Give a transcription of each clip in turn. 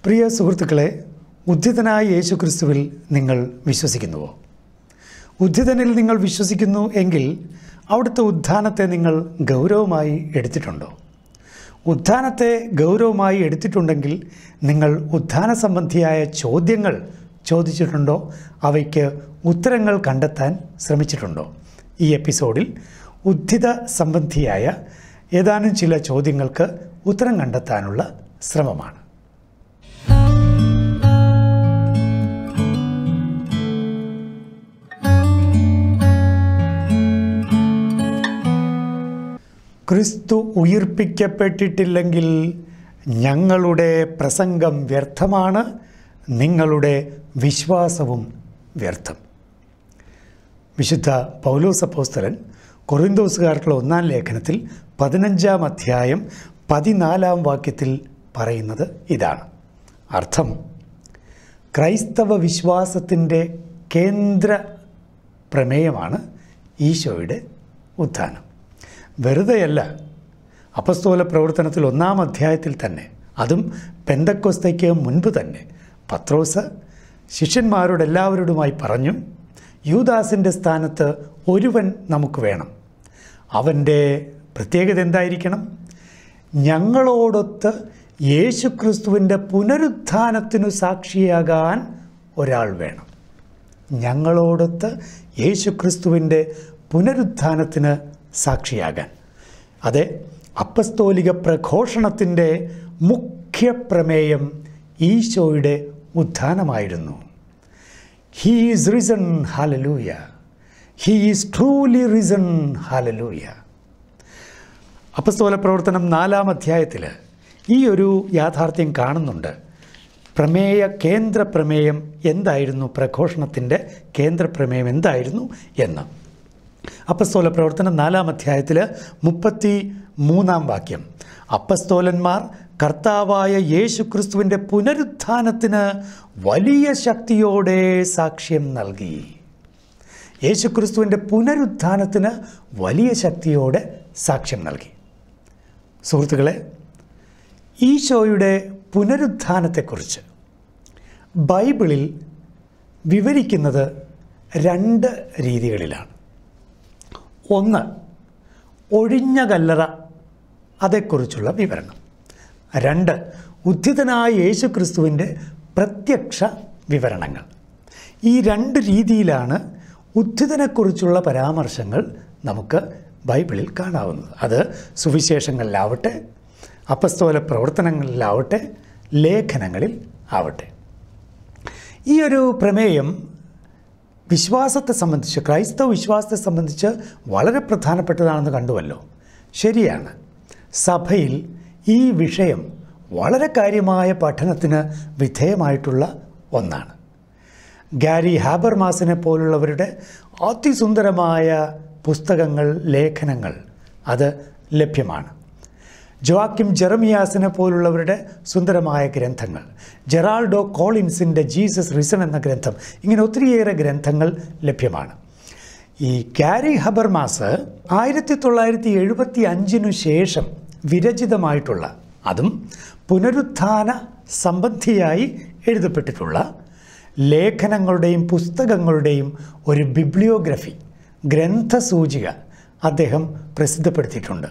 പ്രിയ സുഹൃത്തുക്കളെ ഉദ്ധിതനായ യേശു ക്രിസ്തുവിൽ നിങ്ങൾ വിശ്വസിക്കുന്നുവോ ഉദ്ധിതനിൽ നിങ്ങൾ വിശ്വസിക്കുന്നു എങ്കിൽ അവിടുത്തെ ഉത്ഥാനത്തെ നിങ്ങൾ ഗൗരവമായി എടുത്തിട്ടുണ്ടോ ഉത്ഥാനത്തെ ഗൗരവമായി എടുത്തിട്ടുണ്ടെങ്കിൽ നിങ്ങൾ ഉത്ഥാന സംബന്ധിയായ ചോദ്യങ്ങൾ ചോദിച്ചിട്ടുണ്ടോ അവയ്ക്ക് ഉത്തരങ്ങൾ കണ്ടെത്താൻ ശ്രമിച്ചിട്ടുണ്ടോ ഈ എപ്പിസോഡിൽ ഉദ്ധിത സംബന്ധിയായ ഏതാനും ചില ചോദ്യങ്ങൾക്ക് ഉത്തരം കണ്ടെത്താനുള്ള ശ്രമമാണ് ക്രിസ്തു ഉയിർപ്പിക്കപ്പെട്ടിട്ടില്ലെങ്കിൽ ഞങ്ങളുടെ പ്രസംഗം വ്യർത്ഥമാണ് നിങ്ങളുടെ വിശ്വാസവും വ്യർത്ഥം വിശുദ്ധ പൗലോസ് അപ്പോസ്തലൻ കൊറിന്തോസുകാർക്കുള്ള ഒന്നാം ലേഖനത്തിൽ പതിനഞ്ചാം അധ്യായം പതിനാലാം വാക്യത്തിൽ പറയുന്നത് ഇതാണ് അർത്ഥം ക്രൈസ്തവ വിശ്വാസത്തിൻ്റെ കേന്ദ്ര പ്രമേയമാണ് ഈശോയുടെ ഉത്ഥാനം വെറുതെയല്ല അപസ്തോല പ്രവർത്തനത്തിൽ ഒന്നാം അധ്യായത്തിൽ തന്നെ അതും പെന്തക്കൊസ്തയ്ക്ക് മുൻപ് തന്നെ പത്രോസ് ശിഷ്യന്മാരോട് എല്ലാവരോടുമായി പറഞ്ഞു യൂദാസിൻ്റെ സ്ഥാനത്ത് ഒരുവൻ നമുക്ക് വേണം അവൻ്റെ പ്രത്യേകത എന്തായിരിക്കണം ഞങ്ങളോടൊത്ത് യേശുക്രിസ്തുവിൻ്റെ പുനരുത്ഥാനത്തിനു സാക്ഷിയാകാൻ ഒരാൾ വേണം ഞങ്ങളോടൊത്ത് യേശുക്രിസ്തുവിൻ്റെ പുനരുത്ഥാനത്തിന് സാക്ഷിയാകാൻ അതെ അപ്പസ്തോലിക പ്രഘോഷണത്തിൻ്റെ മുഖ്യ പ്രമേയം ഈശോയുടെ ഉത്ഥാനമായിരുന്നു he is risen hallelujah he is truly risen hallelujah അപ്പസ്തോല പ്രവർത്തനം നാലാം അധ്യായത്തിൽ ഈ ഒരു യാഥാർത്ഥ്യം കാണുന്നുണ്ട് പ്രമേയ കേന്ദ്ര പ്രമേയം എന്തായിരുന്നു പ്രഘോഷണത്തിൻ്റെ കേന്ദ്ര പ്രമേയം എന്തായിരുന്നു എന്ന് അപ്പസ്തോല പ്രവർത്തനം നാലാം അധ്യായത്തിൽ മുപ്പത്തി മൂന്നാം വാക്യം അപ്പസ്തോലന്മാർ കർത്താവായ യേശു ക്രിസ്തുവിൻ്റെ പുനരുത്ഥാനത്തിന് വലിയ ശക്തിയോടെ സാക്ഷ്യം നൽകി യേശു ക്രിസ്തുവിൻ്റെ പുനരുത്ഥാനത്തിന് വലിയ ശക്തിയോടെ സാക്ഷ്യം നൽകി സുഹൃത്തുക്കളെ ഈശോയുടെ പുനരുത്ഥാനത്തെക്കുറിച്ച് ബൈബിളിൽ വിവരിക്കുന്നത് രണ്ട് രീതികളിലാണ് ഒന്ന് ഒഴിഞ്ഞ കല്ലറ അതേക്കുറിച്ചുള്ള വിവരണം രണ്ട് ഉദ്ധിതനായ യേശു ക്രിസ്തുവിൻ്റെ പ്രത്യക്ഷ വിവരണങ്ങൾ ഈ രണ്ട് രീതിയിലാണ് ഉദ്ധിതനെക്കുറിച്ചുള്ള പരാമർശങ്ങൾ നമുക്ക് ബൈബിളിൽ കാണാവുന്നത് അത് സുവിശേഷങ്ങളിലാവട്ടെ അപ്പസ്തോല പ്രവർത്തനങ്ങളിലാവട്ടെ ലേഖനങ്ങളിൽ ആവട്ടെ ഈ ഒരു പ്രമേയം വിശ്വാസത്തെ സംബന്ധിച്ച് ക്രൈസ്തവ വിശ്വാസത്തെ സംബന്ധിച്ച് വളരെ പ്രധാനപ്പെട്ടതാണെന്ന് കണ്ടുവല്ലോ ശരിയാണ് സഭയിൽ ഈ വിഷയം വളരെ കാര്യമായ പഠനത്തിന് വിധേയമായിട്ടുള്ള ഒന്നാണ് ഗാരി ഹാബർമാസിനെ പോലുള്ളവരുടെ അതിസുന്ദരമായ പുസ്തകങ്ങൾ ലേഖനങ്ങൾ അത് ലഭ്യമാണ് ജോാക്കിം ജെറമിയാസിനെ പോലുള്ളവരുടെ സുന്ദരമായ ഗ്രന്ഥങ്ങൾ ജെറാൾഡോ കോളിൻസിൻ്റെ ജീസസ് റിസൺ എന്ന ഗ്രന്ഥം ഇങ്ങനെ ഒത്തിരിയേറെ ഗ്രന്ഥങ്ങൾ ലഭ്യമാണ് ഈ ഗാരി ഹബർമാസ് ആയിരത്തി തൊള്ളായിരത്തി എഴുപത്തി അഞ്ചിനു ശേഷം വിരചിതമായിട്ടുള്ള അതും പുനരുത്ഥാന സംബന്ധിയായി എഴുതപ്പെട്ടിട്ടുള്ള ലേഖനങ്ങളുടെയും പുസ്തകങ്ങളുടെയും ഒരു ബിബ്ലിയോഗ്രഫി ഗ്രന്ഥസൂചിക അദ്ദേഹം പ്രസിദ്ധപ്പെടുത്തിയിട്ടുണ്ട്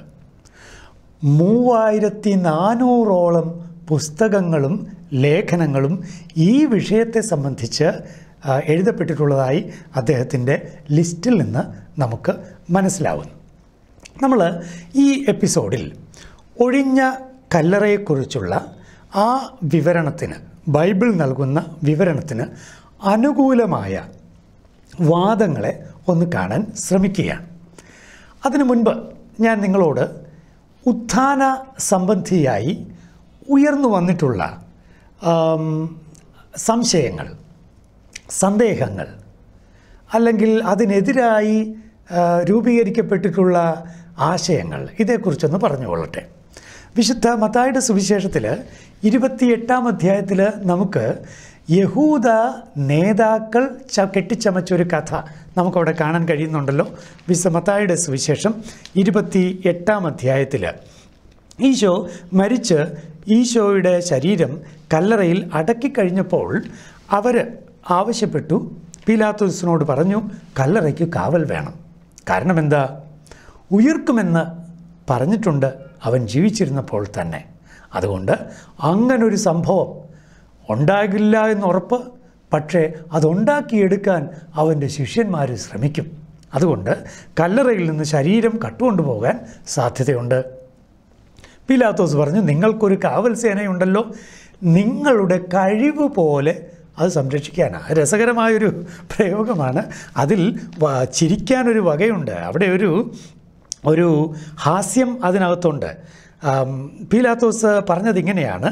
മൂവായിരത്തി നാനൂറോളം പുസ്തകങ്ങളും ലേഖനങ്ങളും ഈ വിഷയത്തെ സംബന്ധിച്ച് ആ, എഴുതപ്പെട്ടിട്ടുള്ളതായി അദ്ദേഹത്തിൻ്റെ ലിസ്റ്റിൽ നിന്ന് നമുക്ക് മനസ്സിലാവുന്നു നമ്മൾ ഈ എപ്പിസോഡിൽ ഒഴിഞ്ഞ കല്ലറയെക്കുറിച്ചുള്ള ആ വിവരണത്തിന് ബൈബിൾ നൽകുന്ന വിവരണത്തിന് അനുകൂലമായ വാദങ്ങളെ ഒന്ന് കാണാൻ ശ്രമിക്കുകയാണ് അതിനു മുൻപ് ഞാൻ നിങ്ങളോട് ഉത്ഥാന സംബന്ധിയായി ഉയർന്നു വന്നിട്ടുള്ള ആം, സംശയങ്ങൾ സന്ദേഹങ്ങൾ അല്ലെങ്കിൽ അതിനെതിരായി ആ, രൂപീകരിക്കപ്പെട്ടിട്ടുള്ള ആശയങ്ങൾ ഇതേക്കുറിച്ചൊന്ന് പറഞ്ഞുകൊള്ളട്ടെ വിശുദ്ധ മത്തായുടെ സുവിശേഷത്തിൽ ഇരുപത്തിയെട്ടാം അധ്യായത്തിൽ നമുക്ക് യഹൂദ നേതാക്കൾ ച കെട്ടിച്ചമച്ചൊരു കഥ നമുക്കവിടെ കാണാൻ കഴിയുന്നുണ്ടല്ലോ വിശുദ്ധ മത്തായുടെ സുവിശേഷം ഇരുപത്തി എട്ടാം അധ്യായത്തിൽ ഈശോ മരിച്ച് ഈശോയുടെ ശരീരം കല്ലറയിൽ അടക്കിക്കഴിഞ്ഞപ്പോൾ അവർ ആവശ്യപ്പെട്ടു പീലാത്തോസിനോട് പറഞ്ഞു കല്ലറയ്ക്ക് കാവൽ വേണം കാരണം എന്താ ഉയർക്കുമെന്ന് പറഞ്ഞിട്ടുണ്ട് അവൻ ജീവിച്ചിരുന്നപ്പോൾ തന്നെ അതുകൊണ്ട് അങ്ങനൊരു സംഭവം ഉണ്ടാകില്ല എന്നുറപ്പ് പക്ഷേ അതുണ്ടാക്കിയെടുക്കാൻ അവൻ്റെ ശിഷ്യന്മാർ ശ്രമിക്കും അതുകൊണ്ട് കല്ലറയിൽ നിന്ന് ശരീരം കട്ടുകൊണ്ടുപോകാൻ സാധ്യതയുണ്ട് പിലാത്തോസ് പറഞ്ഞു നിങ്ങൾക്കൊരു കാവൽ സേനയുണ്ടല്ലോ നിങ്ങളുടെ കഴിവ് പോലെ അത് സംരക്ഷിക്കാനാണ് രസകരമായൊരു പ്രയോഗമാണ് അതിൽ വ- ചിരിക്കാനൊരു വകയുണ്ട് അവിടെ ഒരു ഒരു ഹാസ്യം അതിനകത്തുണ്ട് ആം, പീലാത്തോസ് പറഞ്ഞത് ഇങ്ങനെയാണ്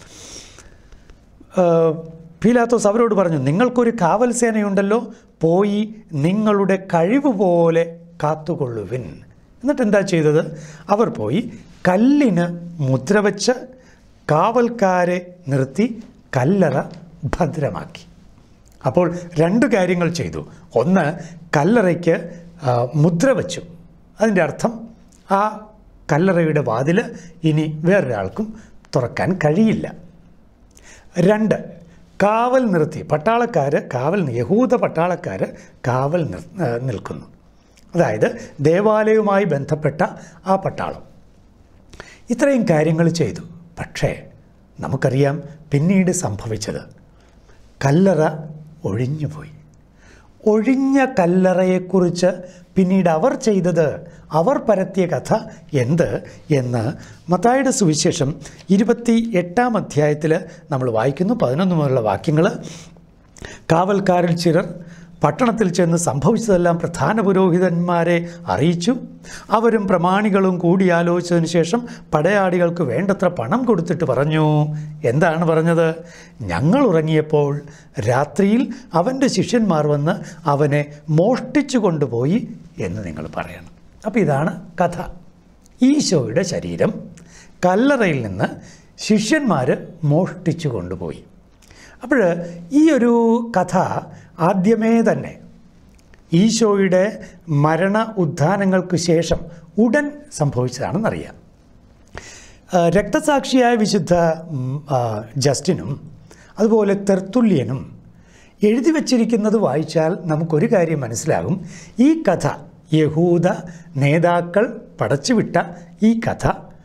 ഏഹ്, പീലാത്തോസ് അവരോട് പറഞ്ഞു നിങ്ങൾക്കൊരു കാവൽ സേനയുണ്ടല്ലോ പോയി നിങ്ങളുടെ കഴിവ് പോലെ കാത്തുകൊള്ളുവിൻ എന്നിട്ട് എന്താ ചെയ്തത് അവർ പോയി കല്ലിന് മുദ്ര വച്ച് കാവൽക്കാരെ നിർത്തി കല്ലറ ഭദ്രമാക്കി അപ്പോൾ രണ്ട് കാര്യങ്ങൾ ചെയ്തു ഒന്ന് കല്ലറയ്ക്ക് ആ, മുദ്ര വച്ചു അതിൻ്റെ അർത്ഥം ആ കല്ലറയുടെ വാതിൽ ഇനി വേറൊരാൾക്കും തുറക്കാൻ കഴിയില്ല രണ്ട് കാവൽ നിർത്തി പട്ടാളക്കാർ കാവൽ യഹൂദ പട്ടാളക്കാർ കാവൽ നിർ ആ, നിൽക്കുന്നു അതായത് ദേവാലയവുമായി ബന്ധപ്പെട്ട ആ പട്ടാളം ഇത്രയും കാര്യങ്ങൾ ചെയ്തു പക്ഷേ നമുക്കറിയാം പിന്നീട് സംഭവിച്ചത് കല്ലറ ഒഴിഞ്ഞുപോയി ഒഴിഞ്ഞ കല്ലറയെക്കുറിച്ച് പിന്നീട് അവർ ചെയ്തത് അവർ പരത്തിയ കഥ എന്ത് എന്ന് മത്തായുടെ സുവിശേഷം ഇരുപത്തി എട്ടാം അധ്യായത്തിൽ നമ്മൾ വായിക്കുന്നു പതിനൊന്ന് മുതലുള്ള വാക്യങ്ങൾ കാവൽക്കാരിൽ ചിലർ പട്ടണത്തിൽ ചെന്ന് സംഭവിച്ചതെല്ലാം പ്രധാന പുരോഹിതന്മാരെ അറിയിച്ചു അവരും പ്രമാണികളും കൂടിയാലോചിച്ചതിന് ശേഷം പടയാളികൾക്ക് വേണ്ടത്ര പണം കൊടുത്തിട്ട് പറഞ്ഞു എന്താണ് പറഞ്ഞത് ഞങ്ങൾ ഉറങ്ങിയപ്പോൾ രാത്രിയിൽ അവൻ്റെ ശിഷ്യന്മാർ വന്ന് അവനെ മോഷ്ടിച്ചു കൊണ്ടുപോയി എന്ന് നിങ്ങൾ പറയണം അപ്പോൾ ഇതാണ് കഥ ഈശോയുടെ ശരീരം കല്ലറയിൽ നിന്ന് ശിഷ്യന്മാർ മോഷ്ടിച്ചു കൊണ്ടുപോയി അപ്പോൾ ഈ ഒരു കഥ ആദ്യമേ തന്നെ ഈശോയുടെ മരണ ഉദ്ധാനങ്ങൾക്ക് ശേഷം ഉടൻ സംഭവിച്ചതാണെന്നറിയാം ആ, രക്തസാക്ഷിയായ വിശുദ്ധ ഉം, ആ, ജസ്റ്റിനും അതുപോലെ തെർത്തുല്യനും എഴുതി വച്ചിരിക്കുന്നത് വായിച്ചാൽ നമുക്കൊരു കാര്യം മനസ്സിലാകും ഈ കഥ യഹൂദ നേതാക്കൾ പടച്ചുവിട്ട ഈ കഥ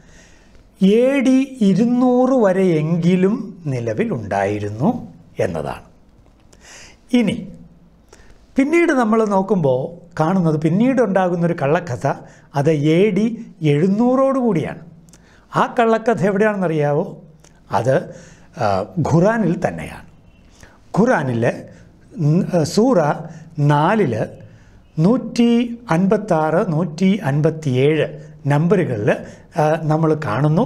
എ ഡി ഇരുന്നൂറ് വരെയെങ്കിലും നിലവിലുണ്ടായിരുന്നു എന്നതാണ് ഇനി പിന്നീട് നമ്മൾ നോക്കുമ്പോൾ കാണുന്നത് പിന്നീട് ഉണ്ടാകുന്നൊരു കള്ളക്കഥ അത് എ ഡി എഴുന്നൂറോട് കൂടിയാണ് ആ കള്ളക്കഥ എവിടെയാണെന്നറിയാവോ അത് ആ, ഖുറാനിൽ തന്നെയാണ് ഖുറാനിൽ സൂറ നാലിൽ നൂറ്റി അൻപത്താറ് നൂറ്റി അൻപത്തിയേഴ് നമ്പറുകളിൽ നമ്മൾ കാണുന്നു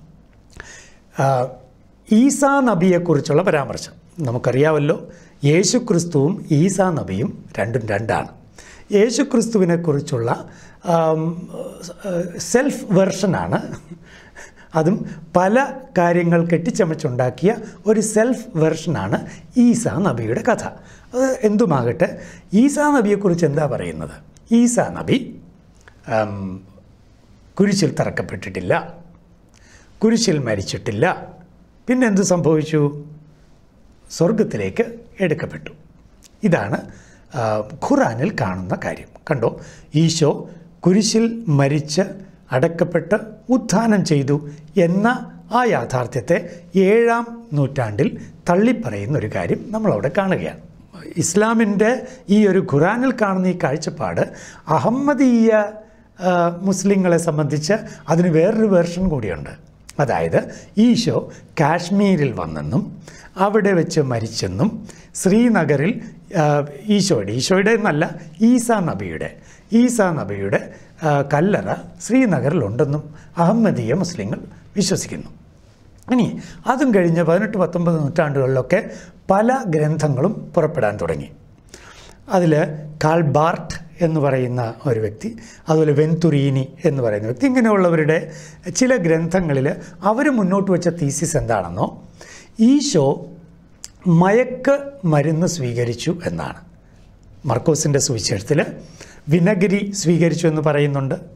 ആ, ഈസാ നബിയെക്കുറിച്ചുള്ള പരാമർശം നമുക്കറിയാമല്ലോ യേശുക്രിസ്തുവും ഈസാ നബിയും രണ്ടും രണ്ടാണ് യേശുക്രിസ്തുവിനെക്കുറിച്ചുള്ള ആം, സെൽഫ് വെർഷനാണ് അതും പല കാര്യങ്ങൾ കെട്ടിച്ചമച്ചുണ്ടാക്കിയ ഒരു സെൽഫ് വെർഷനാണ് ഈസാ നബിയുടെ കഥ അത് എന്തുമാകട്ടെ ഈസാ നബിയെക്കുറിച്ച് എന്താ പറയുന്നത് ഈസാ നബി ആം, കുരിശിൽ തറക്കപ്പെട്ടിട്ടില്ല കുരിശിൽ മരിച്ചിട്ടില്ല പിന്നെ എന്ത് സംഭവിച്ചു സ്വർഗത്തിലേക്ക് എടുക്കപ്പെട്ടു ഇതാണ് ആ, ഖുറാനിൽ കാണുന്ന കാര്യം കണ്ടോ ഈശോ കുരിശിൽ മരിച്ച് അടക്കപ്പെട്ട് ഉത്ഥാനം ചെയ്തു എന്ന ആ യാഥാർത്ഥ്യത്തെ ഏഴാം നൂറ്റാണ്ടിൽ തള്ളിപ്പറയുന്ന ഒരു കാര്യം നമ്മളവിടെ കാണുകയാണ് ഇസ്ലാമിൻ്റെ ഈ ഒരു ഖുറാനിൽ കാണുന്ന ഈ കാഴ്ചപ്പാട് അഹമ്മദീയ ആ, മുസ്ലിങ്ങളെ സംബന്ധിച്ച് അതിന് വേറൊരു വേർഷൻ കൂടിയുണ്ട് അതായത് ഈശോ കാശ്മീരിൽ വന്നെന്നും അവിടെ വെച്ച് മരിച്ചെന്നും ശ്രീനഗറിൽ ആ, ഈശോയുടെ ഈശോയുടെ എന്നല്ല ഈസാ നബിയുടെ ഈസാ നബിയുടെ ആ, കല്ലറ ശ്രീനഗറിലുണ്ടെന്നും അഹമ്മദീയ മുസ്ലിങ്ങൾ വിശ്വസിക്കുന്നു ഇനി അതും കഴിഞ്ഞ് പതിനെട്ട് പത്തൊമ്പത് നൂറ്റാണ്ടുകളിലൊക്കെ പല ഗ്രന്ഥങ്ങളും പുറപ്പെടാൻ തുടങ്ങി അതിൽ കാൾ ബാർട്ട് എന്ന് പറയുന്ന ഒരു വ്യക്തി അതുപോലെ വെൻതുരീനി എന്ന് പറയുന്ന വ്യക്തി ഇങ്ങനെയുള്ളവരുടെ ചില ഗ്രന്ഥങ്ങളിൽ അവർ മുന്നോട്ട് വെച്ച തീസിസ് എന്താണെന്നോ ഈശോ മയക്ക് മരുന്ന് സ്വീകരിച്ചു എന്നാണ് മർക്കോസിൻ്റെ സുവിശേഷത്തിൽ വിനഗിരി സ്വീകരിച്ചു എന്ന് പറയുന്നുണ്ട്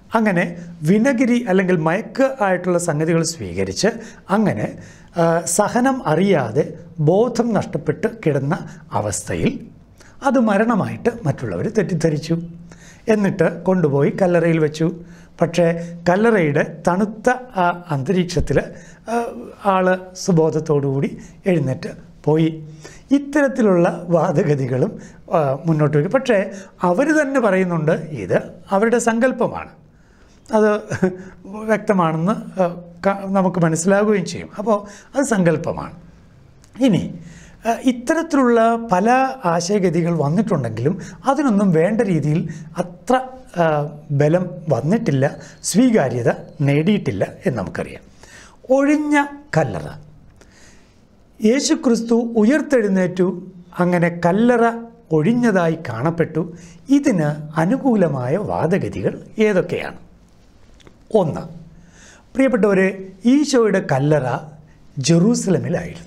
അങ്ങനെ വിനഗിരി അല്ലെങ്കിൽ മയക്ക് ആയിട്ടുള്ള സംഗതികൾ സ്വീകരിച്ച് അങ്ങനെ ആ, സഹനം അറിയാതെ ബോധം നഷ്ടപ്പെട്ട് കിടന്ന അവസ്ഥയിൽ അത് മരണമായിട്ട് മറ്റുള്ളവർ തെറ്റിദ്ധരിച്ചു എന്നിട്ട് കൊണ്ടുപോയി കല്ലറയിൽ വെച്ചു പക്ഷേ കല്ലറയുടെ തണുത്ത ആ അന്തരീക്ഷത്തിൽ ആള് സുബോധത്തോടുകൂടി എഴുന്നേറ്റ് പോയി ഇത്തരത്തിലുള്ള വാദഗതികളും ആ, മുന്നോട്ട് വയ്ക്കും പക്ഷേ അവർ തന്നെ പറയുന്നുണ്ട് ഇത് അവരുടെ സങ്കല്പമാണ് അത് വ്യക്തമാണെന്ന് ആ, ക- നമുക്ക് മനസ്സിലാകുകയും ചെയ്യും അപ്പോൾ അത് സങ്കല്പമാണ് ഇനി ആ, ഇത്തരത്തിലുള്ള പല ആശയഗതികൾ വന്നിട്ടുണ്ടെങ്കിലും അതിനൊന്നും വേണ്ട രീതിയിൽ അത്ര ആ, ബലം വന്നിട്ടില്ല സ്വീകാര്യത നേടിയിട്ടില്ല എന്ന് നമുക്കറിയാം ഒഴിഞ്ഞ കല്ലറ യേശു ക്രിസ്തു ഉയർത്തെഴുന്നേറ്റു അങ്ങനെ കല്ലറ ഒഴിഞ്ഞതായി കാണപ്പെട്ടു ഇതിന് അനുകൂലമായ വാദഗതികൾ ഏതൊക്കെയാണ് ഒന്ന് പ്രിയപ്പെട്ടവരെ ഈശോയുടെ കല്ലറ ജെറൂസലമിലായിരുന്നു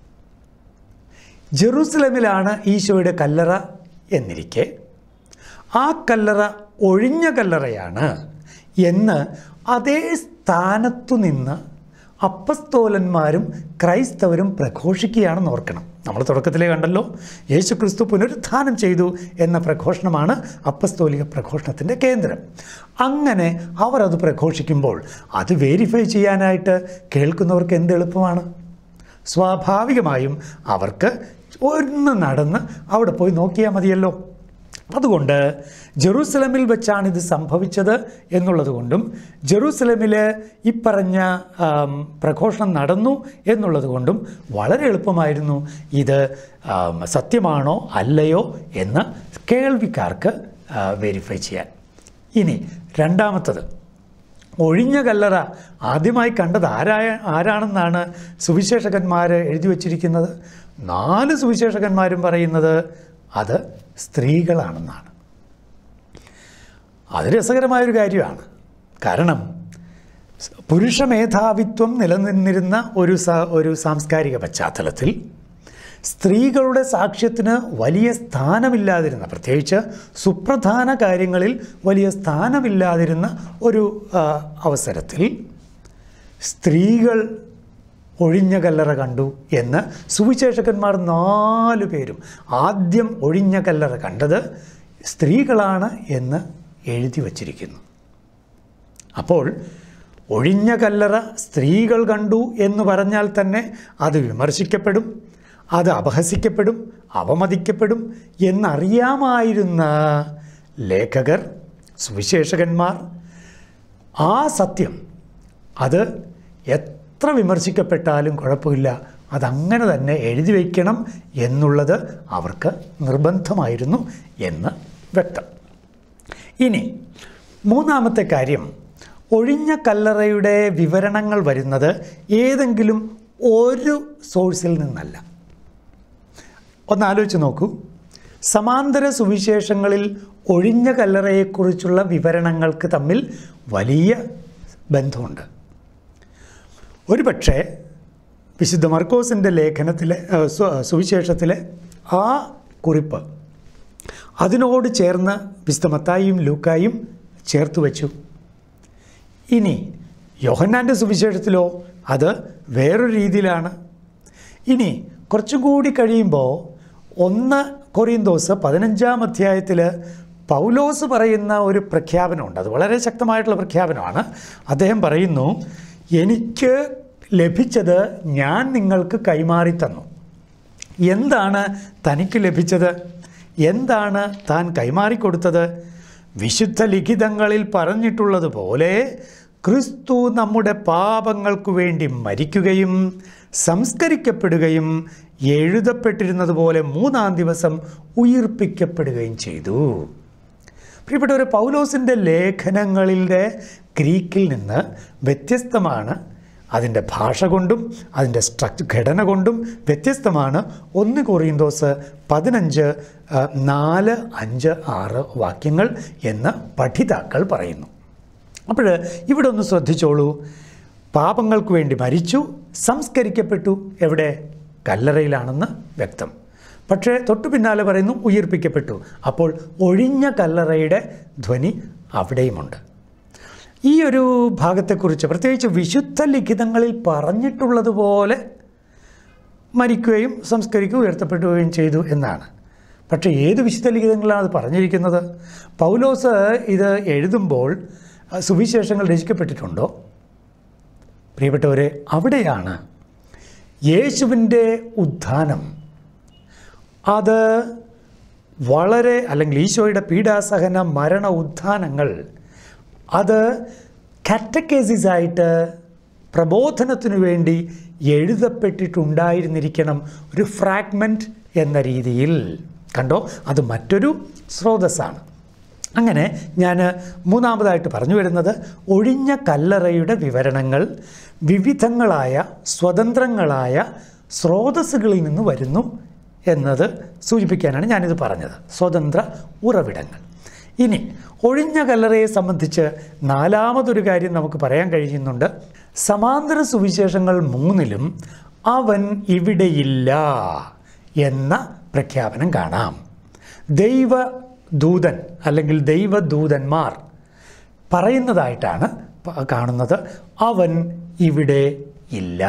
ജെറൂസലമിലാണ് ഈശോയുടെ കല്ലറ എന്നിരിക്കെ ആ കല്ലറ ഒഴിഞ്ഞ കല്ലറയാണ് എന്ന് അതേ സ്ഥാനത്തു നിന്ന് അപ്പസ്തോലന്മാരും ക്രൈസ്തവരും പ്രഘോഷിക്കുകയാണെന്ന് ഓർക്കണം നമ്മൾ തുടക്കത്തിലേ കണ്ടല്ലോ യേശു ക്രിസ്തു പുനരുത്ഥാനം ചെയ്തു എന്ന പ്രഘോഷണമാണ് അപ്പസ്തോലിക പ്രഘോഷണത്തിൻ്റെ കേന്ദ്രം അങ്ങനെ അവർ അത് പ്രഘോഷിക്കുമ്പോൾ അത് വെരിഫൈ ചെയ്യാനായിട്ട് കേൾക്കുന്നവർക്ക് എന്ത് എളുപ്പമാണ് സ്വാഭാവികമായും അവർക്ക് ഒന്ന് നടന്ന് അവിടെ പോയി നോക്കിയാൽ മതിയല്ലോ അതുകൊണ്ട് ജെറൂസലമിൽ വെച്ചാണ് ഇത് സംഭവിച്ചത് എന്നുള്ളത് കൊണ്ടും ജെറൂസലമിൽ ഇപ്പറഞ്ഞ ആം, പ്രഘോഷണം നടന്നു എന്നുള്ളത് കൊണ്ടും വളരെ എളുപ്പമായിരുന്നു ഇത് ആം, സത്യമാണോ അല്ലയോ എന്ന് കേൾവിക്കാർക്ക് വെരിഫൈ ചെയ്യാൻ ഇനി രണ്ടാമത്തത് ഒഴിഞ്ഞ കല്ലറ ആദ്യമായി കണ്ടത് ആരായ ആരാണെന്നാണ് സുവിശേഷകന്മാർ എഴുതി വച്ചിരിക്കുന്നത് നാല് സുവിശേഷകന്മാരും പറയുന്നത് അത് സ്ത്രീകളാണെന്നാണ് അത് രസകരമായൊരു കാര്യമാണ് കാരണം പുരുഷ മേധാവിത്വം നിലനിന്നിരുന്ന ഒരു സ ഒരു സാംസ്കാരിക പശ്ചാത്തലത്തിൽ സ്ത്രീകളുടെ സാക്ഷ്യത്തിന് വലിയ സ്ഥാനമില്ലാതിരുന്ന പ്രത്യേകിച്ച് സുപ്രധാന കാര്യങ്ങളിൽ വലിയ സ്ഥാനമില്ലാതിരുന്ന ഒരു ആ, അവസരത്തിൽ സ്ത്രീകൾ ഒഴിഞ്ഞ കല്ലറ കണ്ടു എന്ന് സുവിശേഷകന്മാർ നാലു പേരും ആദ്യം ഒഴിഞ്ഞ കല്ലറ കണ്ടത് സ്ത്രീകളാണ് എന്ന് എഴുതി വച്ചിരിക്കുന്നു അപ്പോൾ ഒഴിഞ്ഞ കല്ലറ സ്ത്രീകൾ കണ്ടു എന്ന് പറഞ്ഞാൽ തന്നെ അത് വിമർശിക്കപ്പെടും അത് അപഹസിക്കപ്പെടും അവമതിക്കപ്പെടും എന്നറിയാമായിരുന്ന ലേഖകർ സുവിശേഷകന്മാർ ആ സത്യം അത് എത്ര വിമർശിക്കപ്പെട്ടാലും കുഴപ്പമില്ല അതങ്ങനെ തന്നെ എഴുതി വയ്ക്കണം എന്നുള്ളത് അവർക്ക് നിർബന്ധമായിരുന്നു എന്ന് വ്യക്തം ഇനി മൂന്നാമത്തെ കാര്യം ഒഴിഞ്ഞ കല്ലറയുടെ വിവരണങ്ങൾ വരുന്നത് ഏതെങ്കിലും ഒരു സോഴ്സിൽ നിന്നല്ല ഒന്ന് ആലോചിച്ച് നോക്കൂ സമാന്തര സുവിശേഷങ്ങളിൽ ഒഴിഞ്ഞ കല്ലറയെക്കുറിച്ചുള്ള വിവരണങ്ങൾക്ക് തമ്മിൽ വലിയ ബന്ധമുണ്ട് ഒരുപക്ഷെ വിശുദ്ധ മർക്കോസിൻ്റെ ലേഖനത്തിലെ ആ, സു- സുവിശേഷത്തിലെ ആ കുറിപ്പ് അതിനോട് ചേർന്ന് വിശുദ്ധ മത്തായിയും ലൂക്കായും ചേർത്ത് വച്ചു ഇനി യോഹന്നാൻ്റെ സുവിശേഷത്തിലോ അത് വേറൊരു രീതിയിലാണ് ഇനി കുറച്ചും കൂടി കഴിയുമ്പോൾ ഒന്ന് കൊറിയന്തോസ് പതിനഞ്ചാം അധ്യായത്തിൽ പൗലോസ് പറയുന്ന ഒരു പ്രഖ്യാപനമുണ്ട് അത് വളരെ ശക്തമായിട്ടുള്ള പ്രഖ്യാപനമാണ് അദ്ദേഹം പറയുന്നു എനിക്ക് ലഭിച്ചത് ഞാൻ നിങ്ങൾക്ക് കൈമാറി തന്നു എന്താണ് തനിക്ക് ലഭിച്ചത് എന്താണ് താൻ കൈമാറിക്കൊടുത്തത് വിശുദ്ധ ലിഖിതങ്ങളിൽ പറഞ്ഞിട്ടുള്ളതുപോലെ ക്രിസ്തു നമ്മുടെ പാപങ്ങൾക്കു വേണ്ടി മരിക്കുകയും സംസ്കരിക്കപ്പെടുകയും എഴുതപ്പെട്ടിരുന്നതുപോലെ മൂന്നാം ദിവസം ഉയിർപ്പിക്കപ്പെടുകയും ചെയ്തു പ്രിയപ്പെട്ടവരെ പൗലോസിൻ്റെ ലേഖനങ്ങളിലെ ഗ്രീക്കിൽ നിന്ന് വ്യത്യസ്തമാണ് അതിൻ്റെ ഭാഷ കൊണ്ടും അതിൻ്റെ സ്ട്രക്ചർ ഘടന കൊണ്ടും വ്യത്യസ്തമാണ് ഒന്ന് കൊറിയന്തോസ് പതിനഞ്ച് ആ, നാല് അഞ്ച് ആറ് വാക്യങ്ങൾ എന്ന് പഠിതാക്കൾ പറയുന്നു അപ്പോൾ ഇവിടെ ഒന്ന് ശ്രദ്ധിച്ചോളൂ പാപങ്ങൾക്ക് വേണ്ടി മരിച്ചു സംസ്കരിക്കപ്പെട്ടു എവിടെ കല്ലറയിലാണെന്ന് വ്യക്തം പക്ഷേ തൊട്ടു പിന്നാലെ പറയുന്നു ഉയിർപ്പിക്കപ്പെട്ടു അപ്പോൾ ഒഴിഞ്ഞ കല്ലറയുടെ ധ്വനി അവിടെയുമുണ്ട് ഈ ഒരു ഭാഗത്തെക്കുറിച്ച് പ്രത്യേകിച്ച് വിശുദ്ധ ലിഖിതങ്ങളിൽ പറഞ്ഞിട്ടുള്ളതുപോലെ മരിക്കുകയും സംസ്കരിക്കുകയും ഉയർത്തപ്പെടുകയും ചെയ്തു എന്നാണ് പക്ഷേ ഏത് വിശുദ്ധ ലിഖിതങ്ങളിലാണ് അത് പറഞ്ഞിരിക്കുന്നത് പൗലോസ് ഇത് എഴുതുമ്പോൾ ആ, സുവിശേഷങ്ങൾ രചിക്കപ്പെട്ടിട്ടുണ്ടോ പ്രിയപ്പെട്ടവരെ അവിടെയാണ് യേശുവിൻ്റെ ഉത്ഥാനം അത് വളരെ അല്ലെങ്കിൽ ഈശോയുടെ പീഡാസഹന മരണ ഉത്ഥാനങ്ങൾ അത് കാറ്റക്കേസിസായിട്ട് പ്രബോധനത്തിനു വേണ്ടി എഴുതപ്പെട്ടിട്ടുണ്ടായിരുന്നിരിക്കണം ഒരു ഫ്രാഗ്മെൻറ്റ് എന്ന രീതിയിൽ കണ്ടോ അത് മറ്റൊരു സ്രോതസ്സാണ് അങ്ങനെ ഞാൻ മൂന്നാമതായിട്ട് പറഞ്ഞു വരുന്നത് ഒഴിഞ്ഞ കല്ലറയുടെ വിവരണങ്ങൾ വിവിധങ്ങളായ സ്വതന്ത്രങ്ങളായ സ്രോതസ്സുകളിൽ നിന്ന് വരുന്നു എന്നത് സൂചിപ്പിക്കാനാണ് ഞാനിത് പറഞ്ഞത് സ്വതന്ത്ര ഉറവിടങ്ങൾ ഇനി ഒഴിഞ്ഞ കല്ലറയെ സംബന്ധിച്ച് നാലാമതൊരു കാര്യം നമുക്ക് പറയാൻ കഴിയുന്നുണ്ട് സമാന്തര സുവിശേഷങ്ങൾ മൂന്നിലും അവൻ ഇവിടെയില്ല എന്ന പ്രഖ്യാപനം കാണാം ദൈവദൂതൻ അല്ലെങ്കിൽ ദൈവദൂതന്മാർ പറയുന്നതായിട്ടാണ് പ- കാണുന്നത് അവൻ ഇവിടെ ഇല്ല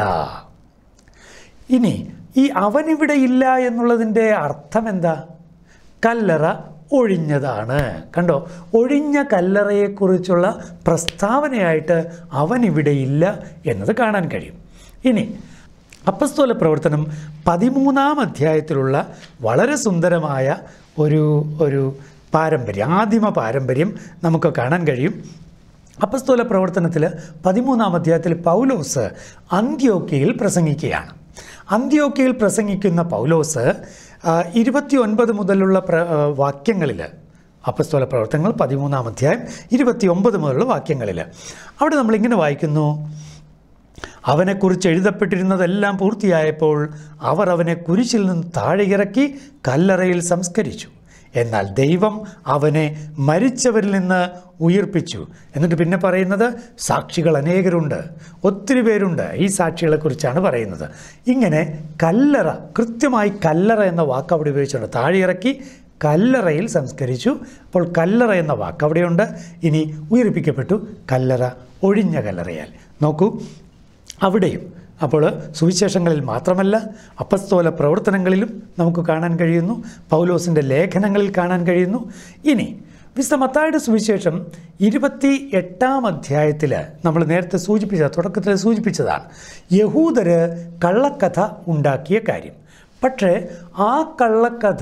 ഇനി ഈ അവൻ ഇവിടെ ഇല്ല എന്നുള്ളതിൻ്റെ അർത്ഥം എന്താ കല്ലറ ഒഴിഞ്ഞതാണ് കണ്ടോ ഒഴിഞ്ഞ കല്ലറയെക്കുറിച്ചുള്ള പ്രസ്താവനയായിട്ട് അവൻ ഇവിടെ ഇല്ല എന്നത് കാണാൻ കഴിയും ഇനി അപ്പസ്തോല പ്രവർത്തനം പതിമൂന്നാം അധ്യായത്തിലുള്ള വളരെ സുന്ദരമായ ഒരു ഒരു പാരമ്പര്യം ആദിമ പാരമ്പര്യം നമുക്ക് കാണാൻ കഴിയും അപ്പസ്തോല പ്രവർത്തനത്തിൽ പതിമൂന്നാം അധ്യായത്തിൽ പൗലോസ് അന്ത്യോക്കയിൽ പ്രസംഗിക്കുകയാണ് അന്ത്യോക്കയിൽ പ്രസംഗിക്കുന്ന പൗലോസ് ഇരുപത്തി ഒൻപത് മുതലുള്ള പ്ര വാക്യങ്ങളിൽ അപ്പസ്തോല പ്രവർത്തനങ്ങൾ പതിമൂന്നാം അധ്യായം ഇരുപത്തി ഒമ്പത് മുതലുള്ള വാക്യങ്ങളിൽ അവിടെ നമ്മളിങ്ങനെ വായിക്കുന്നു അവനെക്കുറിച്ച് എഴുതപ്പെട്ടിരുന്നതെല്ലാം പൂർത്തിയായപ്പോൾ അവർ അവനെ കുരിശിൽ നിന്ന് താഴെ ഇറക്കി കല്ലറയിൽ സംസ്കരിച്ചു എന്നാൽ ദൈവം അവനെ മരിച്ചവരിൽ നിന്ന് ഉയർപ്പിച്ചു എന്നിട്ട് പിന്നെ പറയുന്നത് സാക്ഷികൾ അനേകരുണ്ട് ഒത്തിരി പേരുണ്ട് ഈ സാക്ഷികളെക്കുറിച്ചാണ് പറയുന്നത് ഇങ്ങനെ കല്ലറ കൃത്യമായി കല്ലറ എന്ന വാക്ക് അവിടെ ഉപയോഗിച്ചുണ്ട് താഴെ ഇറക്കി കല്ലറയിൽ സംസ്കരിച്ചു അപ്പോൾ കല്ലറ എന്ന വാക്ക് അവിടെയുണ്ട് ഇനി ഉയർപ്പിക്കപ്പെട്ടു കല്ലറ ഒഴിഞ്ഞ കല്ലറയാൽ നോക്കൂ അവിടെയും അപ്പോൾ സുവിശേഷങ്ങളിൽ മാത്രമല്ല അപ്പസ്തോല പ്രവർത്തനങ്ങളിലും നമുക്ക് കാണാൻ കഴിയുന്നു പൗലോസിൻ്റെ ലേഖനങ്ങളിൽ കാണാൻ കഴിയുന്നു ഇനി വിശുദ്ധ മത്തായുടെ സുവിശേഷം ഇരുപത്തി എട്ടാം അധ്യായത്തിൽ നമ്മൾ നേരത്തെ സൂചിപ്പിച്ച തുടക്കത്തിൽ സൂചിപ്പിച്ചതാണ് യഹൂദര് കള്ളക്കഥ ഉണ്ടാക്കിയ കാര്യം പക്ഷേ ആ കള്ളക്കഥ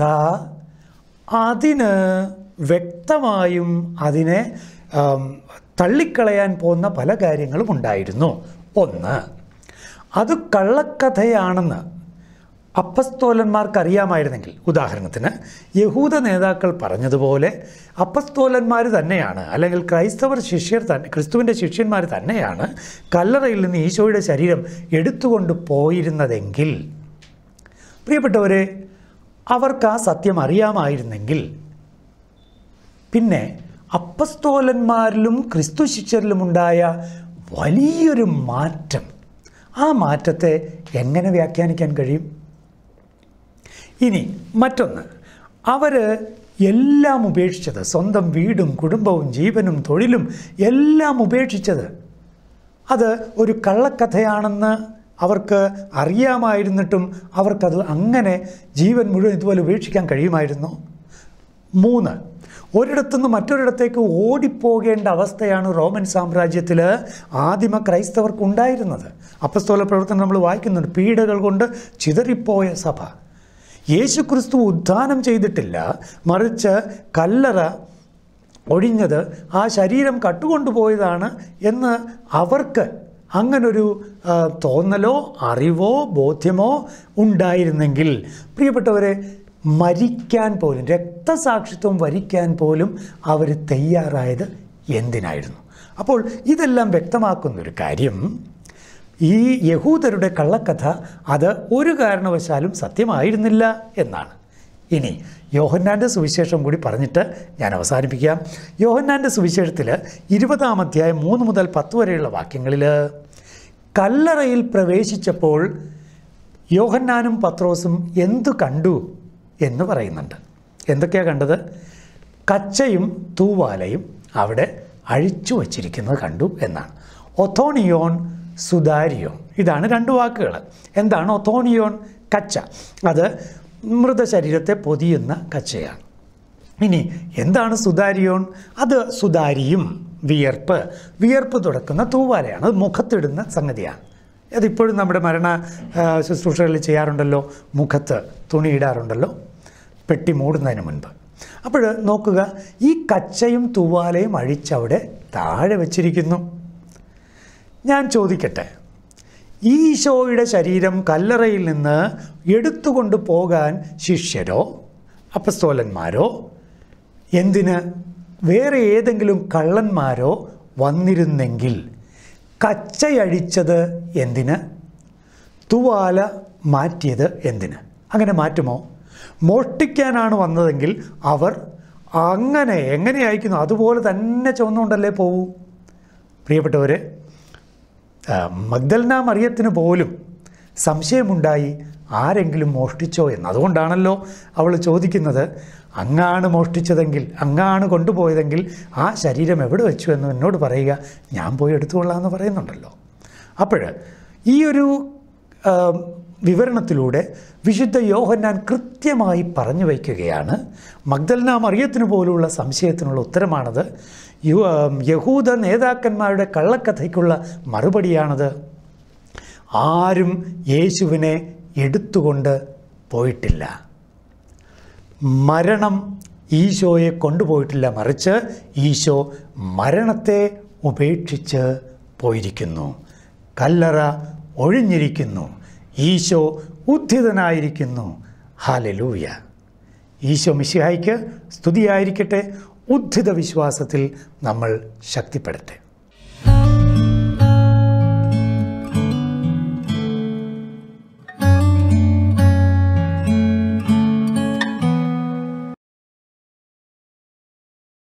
അതിന് വ്യക്തമായും അതിനെ ആം, തള്ളിക്കളയാൻ പോകുന്ന പല കാര്യങ്ങളും ഉണ്ടായിരുന്നു ഒന്ന് അത് കള്ളക്കഥയാണെന്ന് അപ്പസ്തോലന്മാർക്ക് അറിയാമായിരുന്നെങ്കിൽ ഉദാഹരണത്തിന് യഹൂദ നേതാക്കൾ പറഞ്ഞതുപോലെ അപ്പസ്തോലന്മാർ തന്നെയാണ് അല്ലെങ്കിൽ ക്രൈസ്തവർ ശിഷ്യർ തന്നെ ക്രിസ്തുവിൻ്റെ ശിഷ്യന്മാർ തന്നെയാണ് കല്ലറയിൽ നിന്ന് ഈശോയുടെ ശരീരം എടുത്തുകൊണ്ട് പോയിരുന്നതെങ്കിൽ പ്രിയപ്പെട്ടവരെ അവർക്ക് ആ സത്യം അറിയാമായിരുന്നെങ്കിൽ പിന്നെ അപ്പസ്തോലന്മാരിലും ക്രിസ്തു ശിഷ്യരിലുമുണ്ടായ വലിയൊരു മാറ്റം ആ മാറ്റത്തെ എങ്ങനെ വ്യാഖ്യാനിക്കാൻ കഴിയും ഇനി മറ്റൊന്ന് അവർ എല്ലാം ഉപേക്ഷിച്ചത് സ്വന്തം വീടും കുടുംബവും ജീവനും തൊഴിലും എല്ലാം ഉപേക്ഷിച്ചത് അത് ഒരു കള്ളക്കഥയാണെന്ന് അവർക്ക് അറിയാമായിരുന്നിട്ടും അവർക്കത് അങ്ങനെ ജീവൻ മുഴുവൻ ഇതുപോലെ ഉപേക്ഷിക്കാൻ കഴിയുമായിരുന്നു മൂന്ന് ഒരിടത്തുനിന്ന് മറ്റൊരിടത്തേക്ക് ഓടിപ്പോകേണ്ട അവസ്ഥയാണ് റോമൻ സാമ്രാജ്യത്തിൽ ആദിമ ക്രൈസ്തവർക്ക് ഉണ്ടായിരുന്നത് അപ്പസ്തോല പ്രവർത്തനം നമ്മൾ വായിക്കുന്നുണ്ട് പീഡകൾ കൊണ്ട് ചിതറിപ്പോയ സഭ യേശുക്രിസ്തു ഉദ്ധാനം ചെയ്തിട്ടില്ല മറിച്ച് കല്ലറ ഒഴിഞ്ഞത് ആ ശരീരം കട്ടുകൊണ്ടുപോയതാണ് എന്ന് അവർക്ക് അങ്ങനൊരു ആ, തോന്നലോ അറിവോ ബോധ്യമോ ഉണ്ടായിരുന്നെങ്കിൽ പ്രിയപ്പെട്ടവരെ മരിക്കാൻ പോലും രക്തസാക്ഷിത്വം വരിക്കാൻ പോലും അവർ തയ്യാറായത് എന്തിനായിരുന്നു അപ്പോൾ ഇതെല്ലാം വ്യക്തമാക്കുന്നൊരു കാര്യം ഈ യഹൂദരുടെ കള്ളക്കഥ അത് ഒരു കാരണവശാലും സത്യമായിരുന്നില്ല എന്നാണ് ഇനി യോഹന്നാൻ്റെ സുവിശേഷം കൂടി പറഞ്ഞിട്ട് ഞാൻ അവസാനിപ്പിക്കാം യോഹന്നാൻ്റെ സുവിശേഷത്തിൽ ഇരുപതാം അധ്യായം മൂന്ന് മുതൽ പത്ത് വരെയുള്ള വാക്യങ്ങളിൽ കല്ലറയിൽ പ്രവേശിച്ചപ്പോൾ യോഹന്നാനും പത്രോസും എന്തു കണ്ടു എന്ന് പറയുന്നുണ്ട് എന്തൊക്കെയാണ് കണ്ടത് കച്ചയും തൂവാലയും അവിടെ അഴിച്ചു വച്ചിരിക്കുന്നത് കണ്ടു എന്നാണ് ഒത്തോണിയോൺ സുതാരിയോൺ ഇതാണ് രണ്ട് വാക്കുകൾ എന്താണ് ഒത്തോണിയോൺ കച്ച അത് മൃതശരീരത്തെ പൊതിയുന്ന കച്ചയാണ് ഇനി എന്താണ് സുതാരിയോൺ അത് സുതാരിയും വിയർപ്പ് വിയർപ്പ് തുടക്കുന്ന തൂവാലയാണ് അത് മുഖത്തിടുന്ന സംഗതിയാണ് അതിപ്പോഴും നമ്മുടെ മരണ ആ, ശുശ്രൂഷകളിൽ ചെയ്യാറുണ്ടല്ലോ മുഖത്ത് തുണിയിടാറുണ്ടല്ലോ പെട്ടി മൂടുന്നതിന് മുൻപ് അപ്പോൾ നോക്കുക ഈ കച്ചയും തൂവാലയും അഴിച്ചവിടെ താഴെ വച്ചിരിക്കുന്നു ഞാൻ ചോദിക്കട്ടെ ഈശോയുടെ ശരീരം കല്ലറയിൽ നിന്ന് എടുത്തുകൊണ്ട് പോകാൻ ശിഷ്യരോ അപ്പസ്തോലന്മാരോ എന്തിന് വേറെ ഏതെങ്കിലും കള്ളന്മാരോ വന്നിരുന്നെങ്കിൽ കച്ചയഴിച്ചത് എന്തിന് തുവാല മാറ്റിയത് എന്തിന് അങ്ങനെ മാറ്റുമോ മോഷ്ടിക്കാനാണ് വന്നതെങ്കിൽ അവർ അങ്ങനെ എങ്ങനെ അയക്കുന്നു അതുപോലെ തന്നെ ചുവന്നുകൊണ്ടല്ലേ പോവൂ പ്രിയപ്പെട്ടവരെ ആ, മഗ്ദൽന മറിയത്തിന് പോലും സംശയമുണ്ടായി ആരെങ്കിലും മോഷ്ടിച്ചോ എന്ന് അതുകൊണ്ടാണല്ലോ അവൾ ചോദിക്കുന്നത് അങ്ങാണ് മോഷ്ടിച്ചതെങ്കിൽ അങ്ങാണ് കൊണ്ടുപോയതെങ്കിൽ ആ ശരീരം എവിടെ വെച്ചു എന്ന് എന്നോട് പറയുക ഞാൻ പോയി എടുത്തുകൊള്ളാമെന്ന് പറയുന്നുണ്ടല്ലോ അപ്പോൾ ഈ ഒരു ആ, വിവരണത്തിലൂടെ വിശുദ്ധ യോഹന്നാൻ കൃത്യമായി പറഞ്ഞു വയ്ക്കുകയാണ് മഗ്ദൽന മറിയത്തിന് പോലുള്ള സംശയത്തിനുള്ള ഉത്തരമാണത് യു ആ, യഹൂദ നേതാക്കന്മാരുടെ കള്ളക്കഥയ്ക്കുള്ള മറുപടിയാണത് ആരും യേശുവിനെ എടുത്തുകൊണ്ട് പോയിട്ടില്ല മരണം ഈശോയെ കൊണ്ടുപോയിട്ടില്ല മറിച്ച് ഈശോ മരണത്തെ ഉപേക്ഷിച്ച് പോയിരിക്കുന്നു കല്ലറ ഒഴിഞ്ഞിരിക്കുന്നു ഈശോ ഉദ്ധിതനായിരിക്കുന്നു ഹാലലൂയ ഈശോ മിശിഹായ്ക്ക് സ്തുതിയായിരിക്കട്ടെ ഉദ്ധിത വിശ്വാസത്തിൽ നമ്മൾ ശക്തിപ്പെടട്ടെ